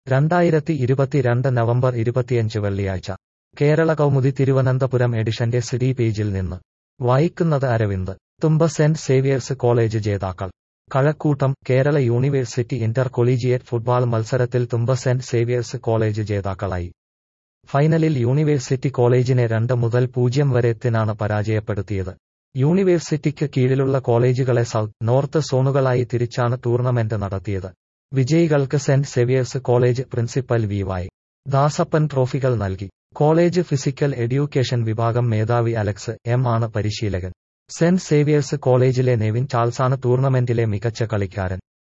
രണ്ടായിരത്തി ഇരുപത്തിരണ്ട് നവംബർ ഇരുപത്തിയഞ്ച് വെള്ളിയാഴ്ച കേരള കൗമുദി തിരുവനന്തപുരം എഡിഷന്റെ സിഡി പേജിൽ നിന്ന് വായിക്കുന്നത് Aravind Thumba saint Xavier's college ജേതാക്കൾ Kazhakkoottam Kerala university intercollegiate football മത്സരത്തിൽ തുമ്പ സെന്റ് സേവിയേഴ്സ് കോളേജ് ജേതാക്കളായി ഫൈനലിൽ യൂണിവേഴ്സിറ്റി കോളേജിനെ രണ്ട് മുതൽ പൂജ്യം വരെത്തിനാണ് പരാജയപ്പെടുത്തിയത് യൂണിവേഴ്സിറ്റിക്ക് കീഴിലുള്ള കോളേജുകളെ സൗത്ത് നോർത്ത് സോണുകളായി തിരിച്ചാണ് ടൂർണമെന്റ് നടത്തിയത് വിജയികൾക്ക് saint Xavier's college principal V Y Dasappan ട്രോഫികൾ നൽകി കോളേജ് ഫിസിക്കൽ എഡ്യൂക്കേഷൻ വിഭാഗം മേധാവി അലക്സ് എം ആണ് പരിശീലകൻ സെന്റ് സേവിയേഴ്സ് കോളേജിലെ നെവിൻ ചാൾസാണ് ടൂർണമെന്റിലെ മികച്ച കളിക്കാരൻ